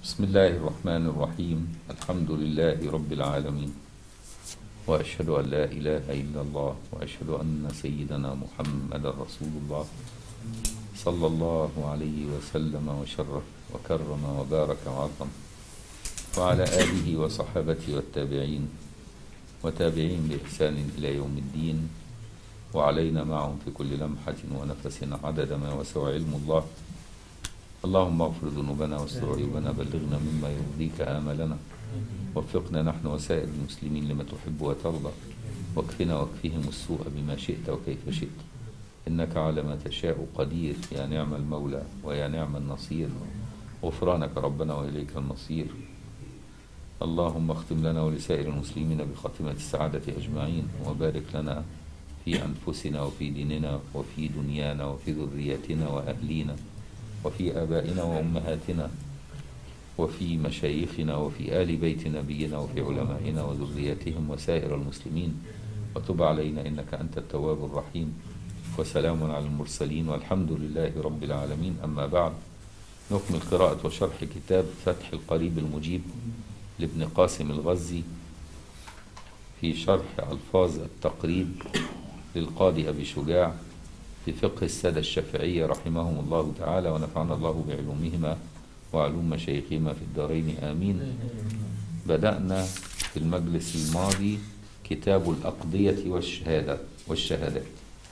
بسم الله الرحمن الرحيم الحمد لله رب العالمين وأشهد أن لا إله إلا الله وأشهد أن سيدنا محمد رسول الله صلى الله عليه وسلم وشرف وكرم وبارك وعظم وعلى آله وصحابته والتابعين وتابعين بإحسان إلى يوم الدين وعلينا معهم في كل لمحة ونفس عدد ما وسع علم الله اللهم اغفر ذنوبنا واستر عيوبنا بلغنا مما يرضيك آملنا وفقنا نحن وسائر المسلمين لما تحب وترضى واكفنا واكفهم السوء بما شئت وكيف شئت إنك على ما تشاء قدير يا نعم المولى ويا نعم النصير غفرانك ربنا وإليك المصير اللهم اختم لنا ولسائر المسلمين بخاتمة السعادة أجمعين وبارك لنا في أنفسنا وفي ديننا وفي دنيانا وفي ذريتنا وأهلينا وفي آبائنا وأمهاتنا وفي مشايخنا وفي آل بيت نبينا وفي علمائنا وذريتهم وسائر المسلمين وتب علينا إنك أنت التواب الرحيم وسلام على المرسلين والحمد لله رب العالمين أما بعد نكمل قراءة وشرح كتاب فتح القريب المجيب لابن قاسم الغزي في شرح ألفاظ التقريب للقاضي أبي شجاع في فقه السادة الشافعية رحمهم الله تعالى ونفعنا الله بعلومهما وعلوم مشايخهما في الدارين آمين بدأنا في المجلس الماضي كتاب الأقضية والشهادة والشهادات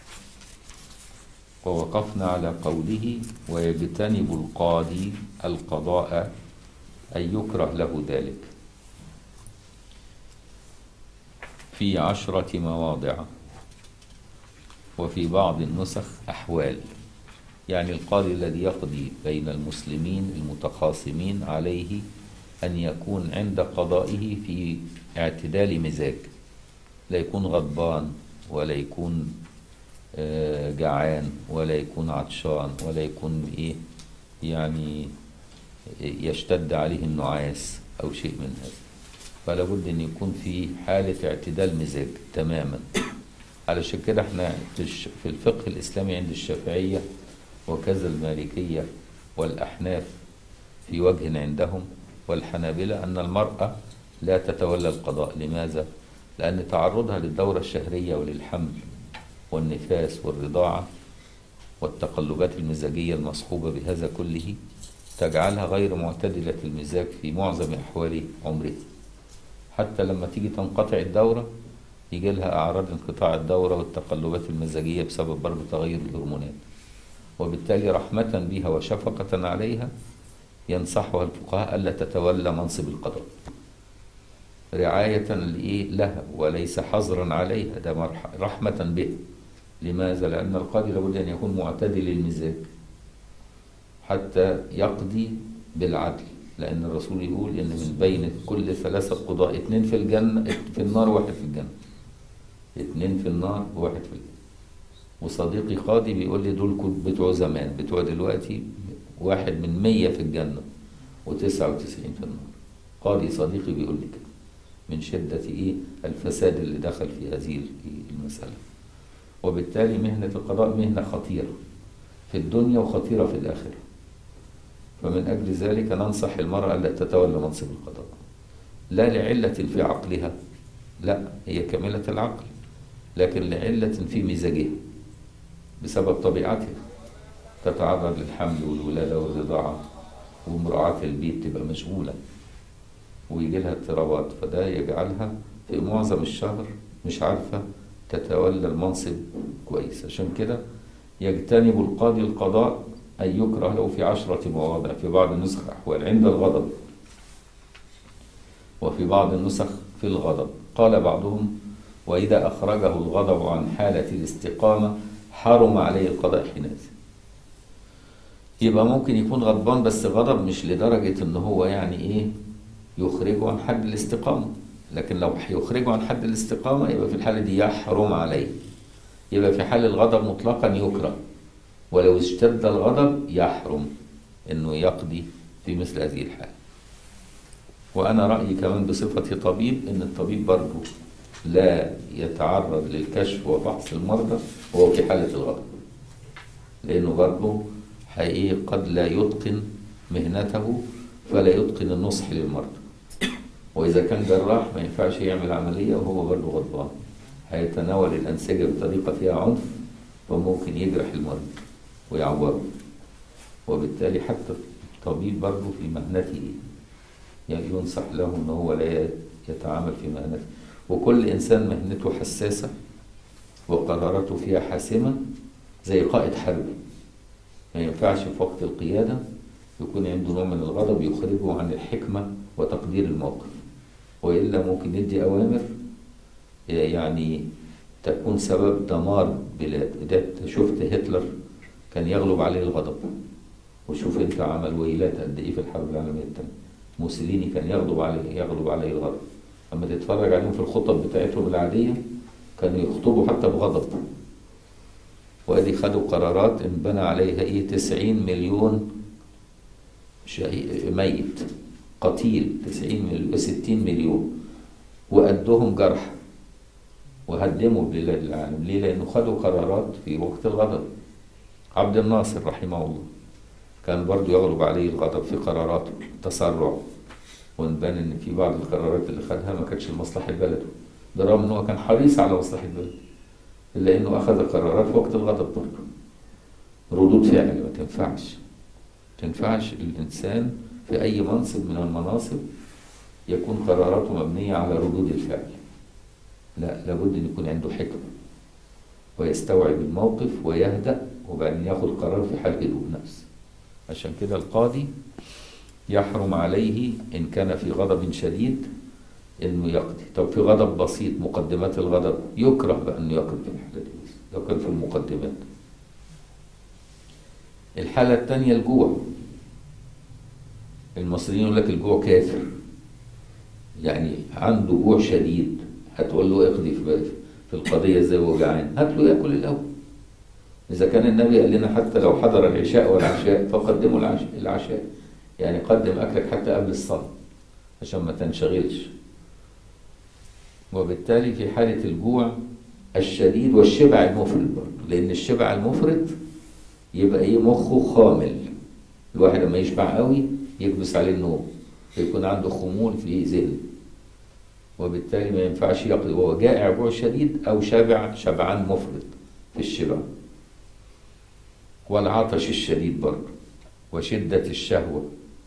ووقفنا على قوله ويجتنب القاضي القضاء أن يكره له ذلك في عشرة مواضع وفي بعض النسخ أحوال يعني القاضي الذي يقضي بين المسلمين المتخاصمين عليه أن يكون عند قضائه في اعتدال مزاج لا يكون غضبان ولا يكون جعان ولا يكون عطشان ولا يكون إيه يعني يشتد عليه النعاس أو شيء من هذا فلا بد أن يكون في حالة اعتدال مزاج تماما علشان كده احنا في الفقه الإسلامي عند الشافعية وكذا المالكية والأحناف في وجه عندهم والحنابلة أن المرأة لا تتولى القضاء لماذا؟ لأن تعرضها للدورة الشهرية وللحمل والنفاس والرضاعة والتقلبات المزاجية المصحوبة بهذا كله تجعلها غير معتدلة المزاج في معظم أحوال عمرها حتى لما تيجي تنقطع الدورة يجي لها أعراض انقطاع الدورة والتقلبات المزاجية بسبب برضه تغير الهرمونات وبالتالي رحمة بها وشفقة عليها ينصحها الفقهاء ألا تتولى منصب القضاء رعاية لها وليس حظرا عليها ده رحمة به لماذا؟ لأن القاضي لابد أن يكون معتدل المزاج حتى يقضي بالعدل لأن الرسول يقول إن من بين كل ثلاثة قضاء اثنين في الجنة في النار واحد في الجنة اثنين في النار وواحد في الجنة وصديقي قاضي بيقول لي دول بتوع زمان بتوع دلوقتي واحد من مية في الجنة وتسعة وتسعين في النار قاضي صديقي بيقول لي كده من شدة إيه الفساد اللي دخل في هذه المسألة وبالتالي مهنة القضاء مهنة خطيرة في الدنيا وخطيرة في الآخرة فمن أجل ذلك ننصح المرأة ألا تتولى منصب القضاء لا لعلة في عقلها لا هي كاملة العقل لكن لعلة في مزاجها بسبب طبيعتها تتعرض للحمل والولادة والرضاعة ومراعاة البيت تبقى مشغولة ويجي لها اضطرابات فده يجعلها في معظم الشهر مش عارفة تتولى المنصب كويس عشان كده يجتنب القاضي القضاء أن يكره له في عشرة مواضع في بعض النسخ أحوال عند الغضب وفي بعض النسخ في الغضب قال بعضهم وإذا أخرجه الغضب عن حالة الاستقامة حرم عليه القضاء حينئذ يبقى ممكن يكون غضبان بس غضب مش لدرجة إن هو يعني إيه يخرجه عن حد الاستقامة لكن لو يخرجه عن حد الاستقامة يبقى في الحالة دي يحرم عليه يبقى في حال الغضب مطلقا يكره ولو اشتد الغضب يحرم انه يقضي في مثل هذه الحالة وانا رأيي كمان بصفتي طبيب ان الطبيب برضه لا يتعرض للكشف وفحص المرضى وهو في حالة الغضب لانه برضه حقيقي قد لا يتقن مهنته فلا يتقن النصح للمرضى وإذا كان جراح ما ينفعش يعمل عملية وهو برضه غضبان هيتناول الأنسجة بطريقة فيها عنف فممكن يجرح المريض ويعوره وبالتالي حتى الطبيب برضه في مهنته يعني ينصح له ان هو لا يتعامل في مهنته وكل انسان مهنته حساسه وقراراته فيها حاسمه زي قائد حربي ما ينفعش في وقت القياده يكون عنده نوع من الغضب يخرجه عن الحكمه وتقدير الموقف والا ممكن يدي اوامر يعني تكون سبب دمار بلاد ده شفت هتلر كان يغلب عليه الغضب وشوف انت عمل ويلات قد ايه في الحرب العالميه الثانيه موسوليني كان يغضب عليه يغلب عليه الغضب اما تتفرج عليهم في الخطب بتاعتهم العاديه كانوا يخطبوا حتى بغضب وادي خدوا قرارات انبنى عليها ايه 90 مليون ميت قتيل 90 مليون 60 مليون وقدهم جرح وهدموا بلاد العالم ليه؟ لأنه خدوا قرارات في وقت الغضب عبد الناصر رحمه الله كان برضو يغلب عليه الغضب في قراراته تسرع ونبان ان في بعض القرارات اللي خدها ما كانتش لمصلحه بلده برغم ان هو كان حريص على مصلحه بلده الا انه اخذ قرارات في وقت الغضب برضه ردود فعل ما تنفعش تنفعش الانسان في اي منصب من المناصب يكون قراراته مبنيه على ردود الفعل لا لابد ان يكون عنده حكمه ويستوعب الموقف ويهدأ وبعدين ياخد قرار في حال هدوء نفس عشان كده القاضي يحرم عليه إن كان في غضب شديد إنه يقضي طب في غضب بسيط مقدمات الغضب يكره بأنه يقضي في الحالة دي بس لو كان في المقدمات الحالة الثانية الجوع المصريين يقول لك الجوع كافر يعني عنده جوع شديد هتقول له اقضي في في القضية ازاي وهو جعان هات له ياكل الأول إذا كان النبي قال لنا حتى لو حضر العشاء والعشاء فقدموا العشاء, العشاء يعني قدم أكلك حتى قبل الصلاة عشان ما تنشغلش وبالتالي في حالة الجوع الشديد والشبع المفرط برضه لأن الشبع المفرط يبقى إيه مخه خامل الواحد لما يشبع قوي يكبس عليه النوم يكون عنده خمول في ذهنه وبالتالي ما ينفعش يقضي وهو جائع جوع شديد أو شبع شبعان مفرط في الشبع والعطش الشديد برضه وشدة الشهوة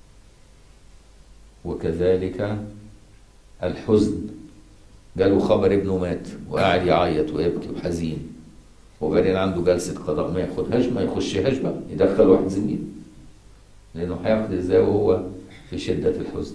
وكذلك الحزن جاله خبر ابنه مات وقاعد يعيط ويبكي وحزين وبعدين عنده جلسة قضاء ما ياخدهاش ما يخشهاش بقى يدخل واحد زميل لأنه هياخد ازاي وهو في شدة الحزن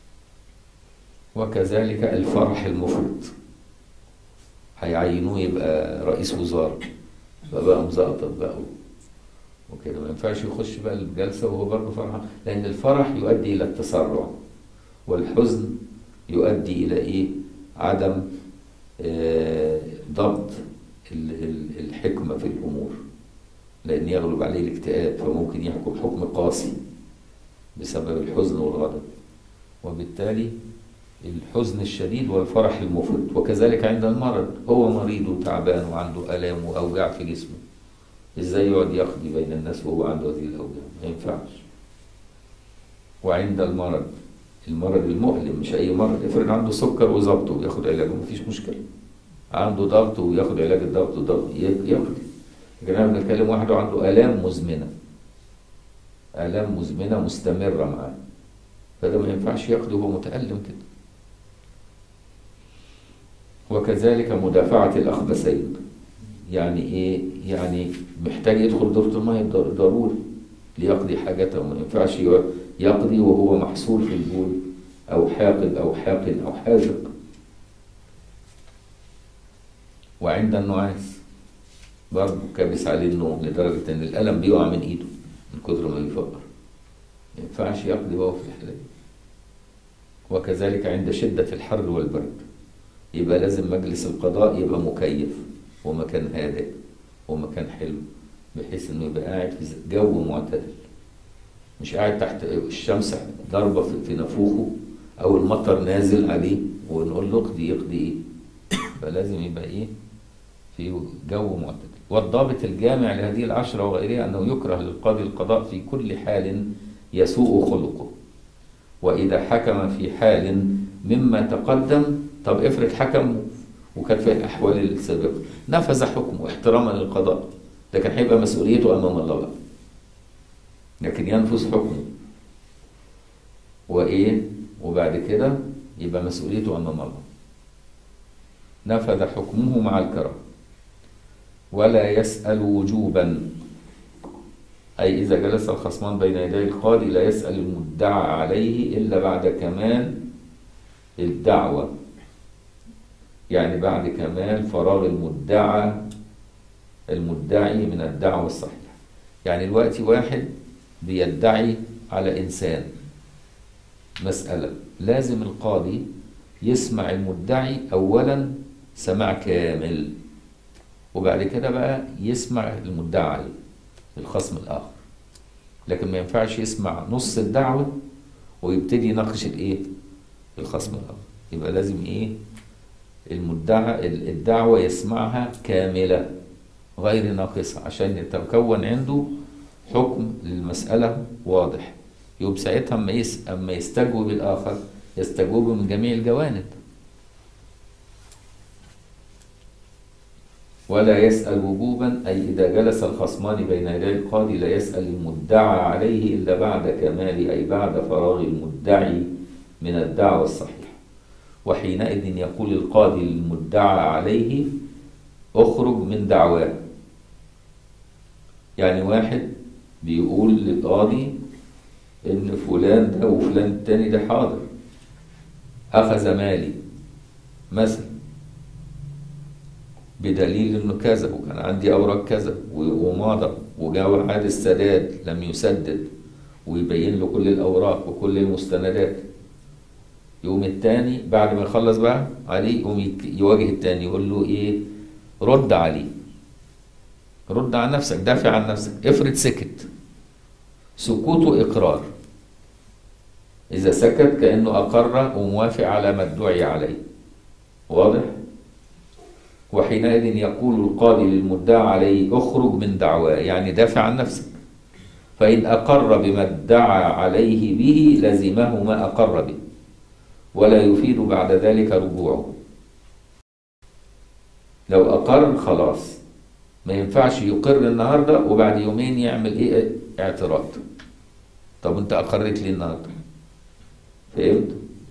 وكذلك الفرح المفرط هيعينوه يبقى رئيس وزارة فبقى مزقطط بقى وكده ما ينفعش يخش بقى الجلسة وهو برضه فرحان لأن الفرح يؤدي إلى التسرع والحزن يؤدي إلى إيه؟ عدم آه ضبط الحكمة في الأمور لأن يغلب عليه الاكتئاب فممكن يحكم حكم قاسي بسبب الحزن والغضب وبالتالي الحزن الشديد والفرح المفرط وكذلك عند المرض هو مريض وتعبان وعنده ألام وأوجاع في جسمه ازاي يقعد يقضي بين الناس وهو عنده هذه الاوجاع ما ينفعش وعند المرض المرض المؤلم مش اي مرض افرض عنده سكر وظبطه وياخد علاجه مفيش مشكله عنده ضغط وياخد علاج الضغط والضغط يقضي لكن احنا بنتكلم واحد عنده الام مزمنه الام مزمنه مستمره معاه فده ما ينفعش يقضي وهو متالم كده وكذلك مدافعه الاخبثين يعني ايه يعني محتاج يدخل دورة المية ضروري ليقضي حاجته وما ينفعش يقضي وهو محصور في البول او حاقد او حاقن او حاذق وعند النعاس برضه كابس عليه النوم لدرجة ان الألم بيقع من ايده من كتر ما بيفكر ما ينفعش يقضي وهو في الحالة دي وكذلك عند شدة الحر والبرد يبقى لازم مجلس القضاء يبقى مكيف ومكان هادئ ومكان حلو بحيث انه يبقى قاعد في جو معتدل مش قاعد تحت الشمس ضاربه في نافوخه او المطر نازل عليه ونقول له اقضي يقضي ايه فلازم يبقى ايه في جو معتدل والضابط الجامع لهذه العشرة وغيرها أنه يكره للقاضي القضاء في كل حال يسوء خلقه وإذا حكم في حال مما تقدم طب افرض حكم وكان في الأحوال السابقة نفذ حكمه احتراما للقضاء لكن هيبقى مسؤوليته أمام الله بقى لكن ينفذ حكمه وإيه وبعد كده يبقى مسؤوليته أمام الله نفذ حكمه مع الكرم ولا يسأل وجوبا أي إذا جلس الخصمان بين يدي القاضي لا يسأل المدعى عليه إلا بعد كمال الدعوة يعني بعد كمال فراغ المدعى المدعي من الدعوة الصحيحة يعني الوقت واحد بيدعي على إنسان مسألة لازم القاضي يسمع المدعي أولا سماع كامل وبعد كده بقى يسمع المدعي عليه الخصم الآخر لكن ما ينفعش يسمع نص الدعوة ويبتدي يناقش الإيه؟ الخصم الآخر يبقى لازم إيه؟ المدعى الدعوة يسمعها كاملة غير ناقصة عشان يتكون عنده حكم للمسألة واضح يبقى ساعتها أما يس... أما يستجوب الآخر يستجوب من جميع الجوانب ولا يسأل وجوبا أي إذا جلس الخصمان بين يدي القاضي لا يسأل المدعى عليه إلا بعد كمال أي بعد فراغ المدعي من الدعوة الصحيحة وحينئذ يقول القاضي للمدعى عليه اخرج من دعواه يعني واحد بيقول للقاضي ان فلان ده وفلان التاني ده حاضر اخذ مالي مثلا بدليل انه كذا وكان عندي اوراق كذا ومضى وجاء وعاد السداد لم يسدد ويبين له كل الاوراق وكل المستندات يقوم التاني بعد ما يخلص بقى عليه يقوم يواجه التاني يقول له ايه رد عليه رد عن نفسك دافع عن نفسك افرض سكت سكوته اقرار اذا سكت كانه اقر وموافق على ما ادعي عليه واضح وحينئذ يقول القاضي للمدعى عليه اخرج من دعواه يعني دافع عن نفسك فإن أقر بما ادعى عليه به لزمه ما أقر به ولا يفيد بعد ذلك رجوعه لو أقر خلاص ما ينفعش يقر النهاردة وبعد يومين يعمل إيه اعتراض طب أنت أقريت لي النهاردة فهمت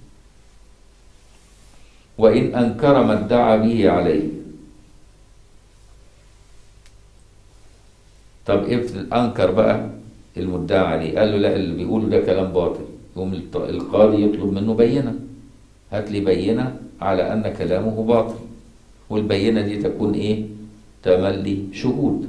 وإن أنكر ما ادعى به عليه طب افرض انكر بقى المدعى عليه قال له لا اللي بيقوله ده كلام باطل يقوم القاضي يطلب منه بينه هات لي بينه على ان كلامه باطل والبينه دي تكون ايه تملي شهود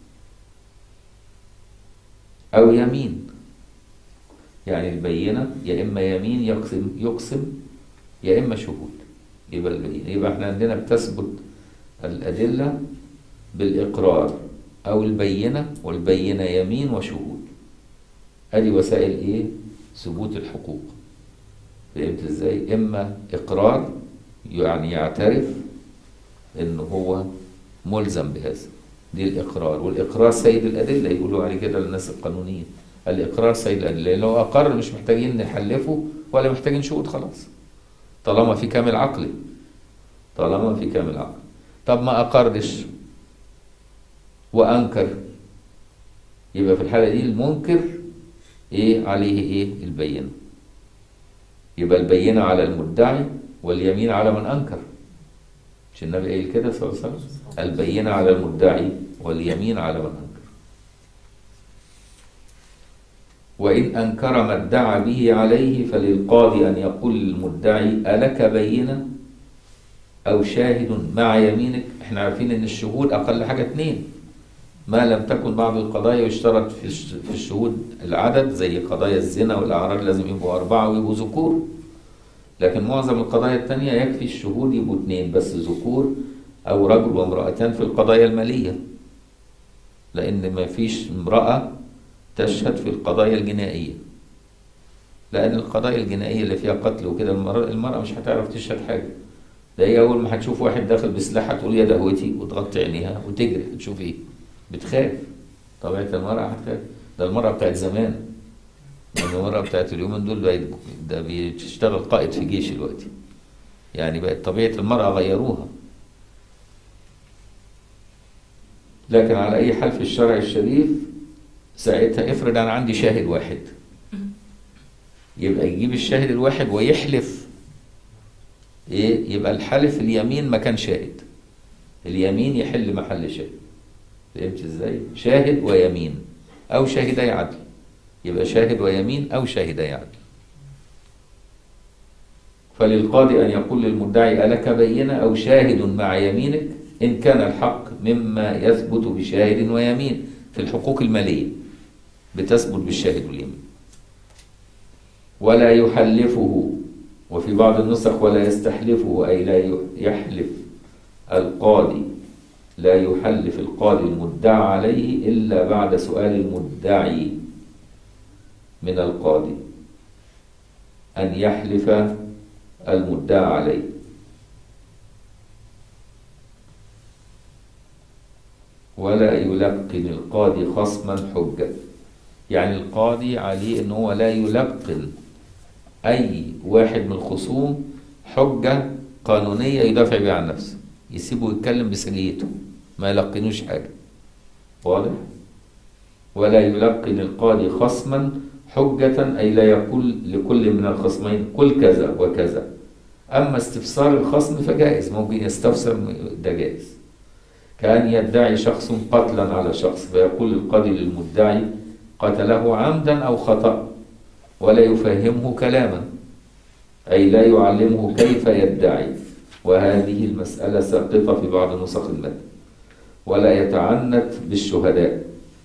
او يمين يعني البينه يا اما يمين يقسم يقسم يا اما شهود يبقى البينه يبقى احنا عندنا بتثبت الادله بالاقرار أو البينة والبينة يمين وشهود أدي وسائل إيه؟ ثبوت الحقوق فهمت إزاي؟ إما إقرار يعني يعترف إن هو ملزم بهذا دي الإقرار والإقرار سيد الأدلة يقولوا عليه كده للناس القانونيين الإقرار سيد الأدلة لو أقر مش محتاجين نحلفه ولا محتاجين شهود خلاص طالما في كامل عقلي طالما في كامل عقل طب ما أقرش وانكر يبقى في الحاله دي المنكر ايه عليه ايه البينه يبقى البينه على المدعي واليمين على من انكر مش النبي قايل كده صلى الله عليه وسلم البينه على المدعي واليمين على من انكر وان انكر ما ادعى به عليه فللقاضي ان يقول للمدعي الك بينه او شاهد مع يمينك احنا عارفين ان الشهود اقل حاجه اتنين ما لم تكن بعض القضايا يشترط في في الشهود العدد زي قضايا الزنا والأعراض لازم يبقوا أربعة ويبقوا ذكور لكن معظم القضايا التانية يكفي الشهود يبقوا اثنين بس ذكور أو رجل وامرأتان في القضايا المالية لأن ما فيش امرأة تشهد في القضايا الجنائية لأن القضايا الجنائية اللي فيها قتل وكده المرأة, المرأة مش هتعرف تشهد حاجة ده هي أول ما هتشوف واحد داخل بسلاح هتقول يا دهوتي وتغطي عينيها وتجري تشوف إيه بتخاف طبيعة المرأة هتخاف ده المرأة بتاعت زمان المرأة بتاعت اليومين دول بقت ده بتشتغل قائد في جيش دلوقتي يعني بقت طبيعة المرأة غيروها لكن على أي حال في الشرع الشريف ساعتها افرض أنا عندي شاهد واحد يبقى يجيب الشاهد الواحد ويحلف إيه يبقى الحلف اليمين مكان شاهد اليمين يحل محل شاهد فهمت ازاي؟ شاهد ويمين أو شاهدي عدل يبقى شاهد ويمين أو شاهدي عدل فللقاضي أن يقول للمدعي ألك بينة أو شاهد مع يمينك إن كان الحق مما يثبت بشاهد ويمين في الحقوق المالية بتثبت بالشاهد واليمين ولا يحلفه وفي بعض النسخ ولا يستحلفه أي لا يحلف القاضي لا يحلف القاضي المدعى عليه إلا بعد سؤال المدعي من القاضي أن يحلف المدعى عليه ولا يلقن القاضي خصما حجة يعني القاضي عليه ان هو لا يلقن اي واحد من الخصوم حجة قانونية يدافع بها عن نفسه يسيبه يتكلم بسجيته ما يلقنوش حاجة واضح ولا يلقن القاضي خصما حجة أي لا يقول لكل من الخصمين قل كذا وكذا أما استفسار الخصم فجائز ممكن يستفسر ده جائز كأن يدعي شخص قتلا على شخص فيقول القاضي للمدعي قتله عمدا أو خطأ ولا يفهمه كلاما أي لا يعلمه كيف يدعي وهذه المسألة ساقطة في بعض نسخ المتن ولا يتعنت بالشهداء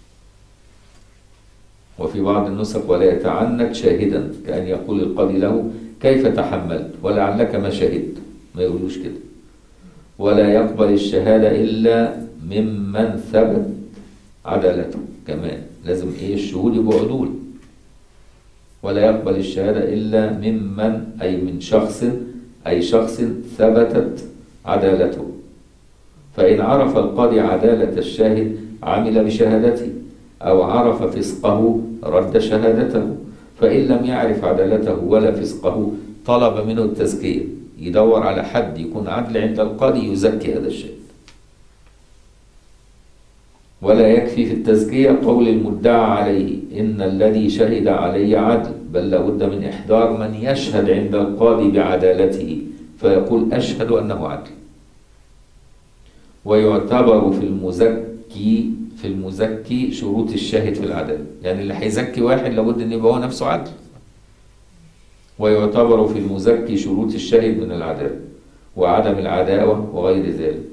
وفي بعض النسخ ولا يتعنت شاهدا كأن يقول القاضي له كيف تحملت ولعلك ما شهدت ما يقولوش كده ولا يقبل الشهادة إلا ممن ثبت عدالته كمان لازم إيه الشهود يبقوا عدول ولا يقبل الشهادة إلا ممن أي من شخص أي شخص ثبتت عدالته فإن عرف القاضي عدالة الشاهد عمل بشهادته أو عرف فسقه رد شهادته فإن لم يعرف عدالته ولا فسقه طلب منه التزكية يدور على حد يكون عدل عند القاضي يزكي هذا الشيء ولا يكفي في التزكية قول المدعى عليه إن الذي شهد علي عدل بل لابد من إحضار من يشهد عند القاضي بعدالته فيقول أشهد أنه عدل ويعتبر في المزكي في المزكي شروط الشاهد في العدالة يعني اللي هيزكي واحد لابد أن يبقى هو نفسه عدل ويعتبر في المزكي شروط الشاهد من العدالة وعدم العداوة وغير ذلك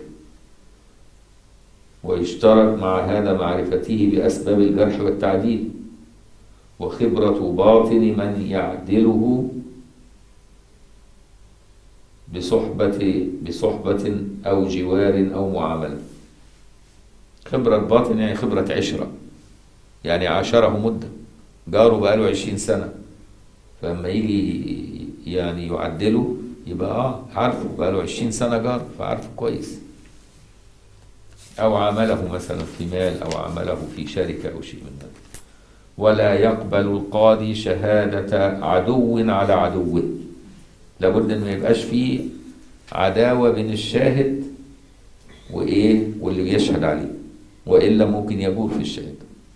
ويشترط مع هذا معرفته بأسباب الجرح والتعديل وخبرة باطن من يعدله بصحبة بصحبة أو جوار أو معاملة خبرة باطن يعني خبرة عشرة يعني عاشره مدة جاره بقاله عشرين سنة فلما يجي يعني يعدله يبقى اه عارفه بقاله عشرين سنة جار فعارفه كويس أو عمله مثلا في مال أو عمله في شركة أو شيء من هذا ولا يقبل القاضي شهادة عدو على عدوه لابد ان ما يبقاش فيه عداوة بين الشاهد وإيه واللي بيشهد عليه وإلا ممكن يجور في الشهادة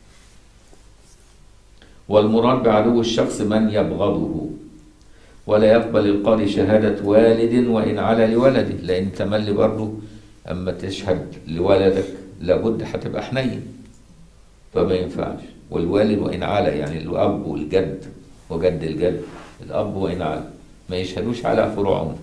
والمراد بعدو الشخص من يبغضه ولا يقبل القاضي شهادة والد وإن على لولده لأن تملي برضه أما تشهد لولدك لابد هتبقى حنين فما ينفعش والوالد وإن على يعني الأب والجد وجد الجد الأب وإن على ما يشهدوش على فروعهم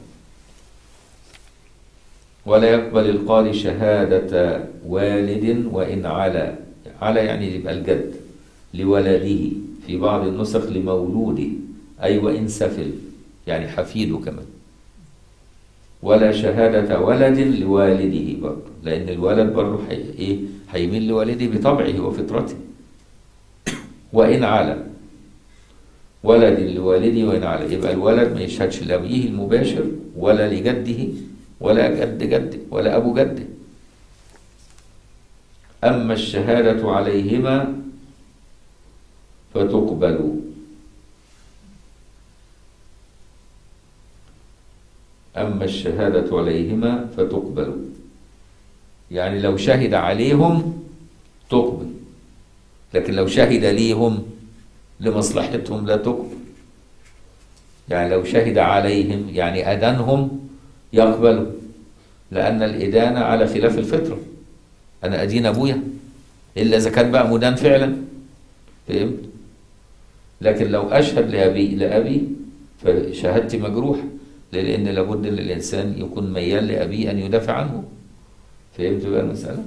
ولا يقبل القاضي شهادة والد وإن على على يعني يبقى الجد لولده في بعض النسخ لمولوده أي وإن سفل يعني حفيده كمان ولا شهادة ولد لوالده برضه لأن الولد برضه حي... إيه هيميل لوالده بطبعه وفطرته وإن على ولد لوالده وإن على يبقى الولد ما يشهدش لأبيه المباشر ولا لجده ولا جد جده ولا أبو جده أما الشهادة عليهما فتقبل أما الشهادة عليهما فتقبل يعني لو شهد عليهم تقبل لكن لو شهد ليهم لمصلحتهم لا تقبل يعني لو شهد عليهم يعني أدانهم يقبلوا لأن الإدانة على خلاف الفطرة أنا أدين أبويا إلا إذا كان بقى مدان فعلا فهمت لكن لو أشهد لأبي لأبي فشهادتي مجروحة لأن لابد أن الإنسان يكون ميال لأبيه أن يدافع عنه فهمت بقى المسألة؟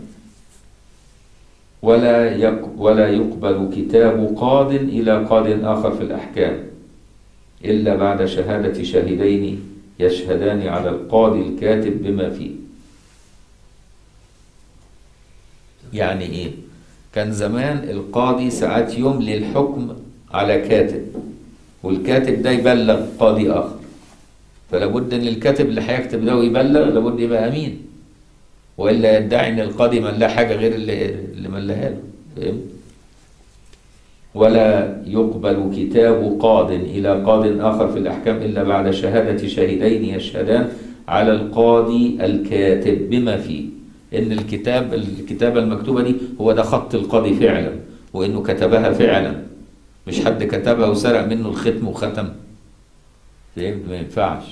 ولا يق ولا يقبل كتاب قاض إلى قاض آخر في الأحكام إلا بعد شهادة شاهدين يشهدان على القاضي الكاتب بما فيه يعني إيه؟ كان زمان القاضي ساعات يملي الحكم على كاتب والكاتب ده يبلغ قاضي آخر فلابد ان الكاتب اللي هيكتب ده ويبلغ لابد يبقى امين والا يدعي ان القاضي ملاه حاجه غير اللي اللي ملاها له فهمت ولا يقبل كتاب قاض الى قاض اخر في الاحكام الا بعد شهاده شاهدين يشهدان على القاضي الكاتب بما فيه ان الكتاب الكتابه المكتوبه دي هو ده خط القاضي فعلا وانه كتبها فعلا مش حد كتبها وسرق منه الختم وختم فهمت ما ينفعش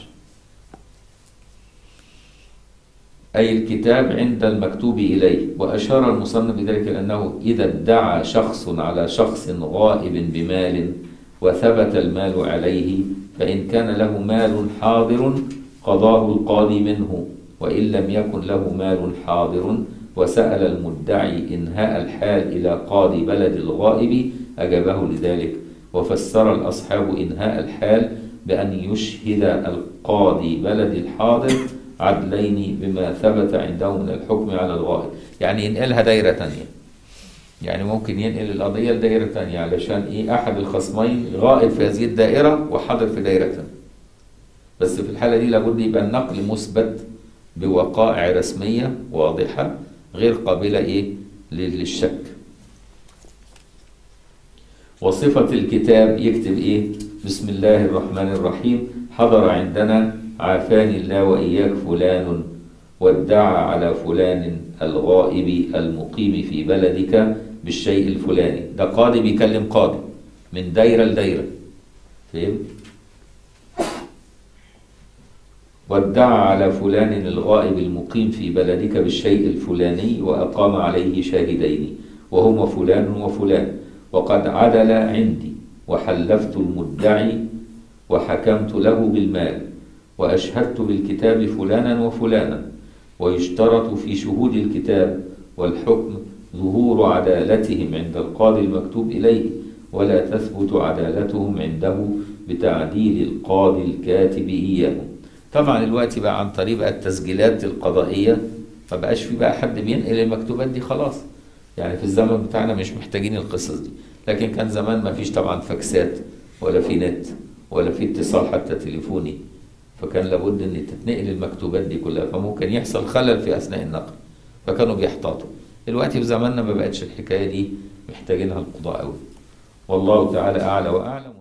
أي الكتاب عند المكتوب إليه وأشار المصنف بذلك لأنه إذا ادعى شخص على شخص غائب بمال وثبت المال عليه فإن كان له مال حاضر قضاه القاضي منه وإن لم يكن له مال حاضر وسأل المدعي إنهاء الحال إلى قاضي بلد الغائب أجابه لذلك وفسر الأصحاب إنهاء الحال بأن يشهد القاضي بلد الحاضر عدلين بما ثبت عنده من الحكم على الغائب يعني ينقلها دايرة تانية يعني ممكن ينقل القضية لدايرة تانية علشان إيه أحد الخصمين غائب في هذه الدائرة وحاضر في دايرة تانية بس في الحالة دي لابد يبقى النقل مثبت بوقائع رسمية واضحة غير قابلة إيه للشك وصفة الكتاب يكتب إيه بسم الله الرحمن الرحيم حضر عندنا عافاني الله وإياك فلان وادعى على فلان الغائب المقيم في بلدك بالشيء الفلاني ده قاضي بيكلم قاضي من دايرة لدايرة فهمت؟ وادعى على فلان الغائب المقيم في بلدك بالشيء الفلاني وأقام عليه شاهدين وهما فلان وفلان وقد عدل عندي وحلفت المدعي وحكمت له بالمال وأشهدت بالكتاب فلانا وفلانا ويشترط في شهود الكتاب والحكم ظهور عدالتهم عند القاضي المكتوب إليه ولا تثبت عدالتهم عنده بتعديل القاضي الكاتب إياهم طبعا الوقت بقى عن طريق بقى التسجيلات القضائية ما بقاش في بقى حد بينقل المكتوبات دي خلاص يعني في الزمن بتاعنا مش محتاجين القصص دي لكن كان زمان ما فيش طبعا فاكسات ولا في نت ولا في اتصال حتى تليفوني فكان لابد ان تتنقل المكتوبات دي كلها فممكن يحصل خلل في اثناء النقل فكانوا بيحتاطوا دلوقتي في زماننا ما بقتش الحكايه دي محتاجينها القضاء قوي والله تعالى اعلى واعلم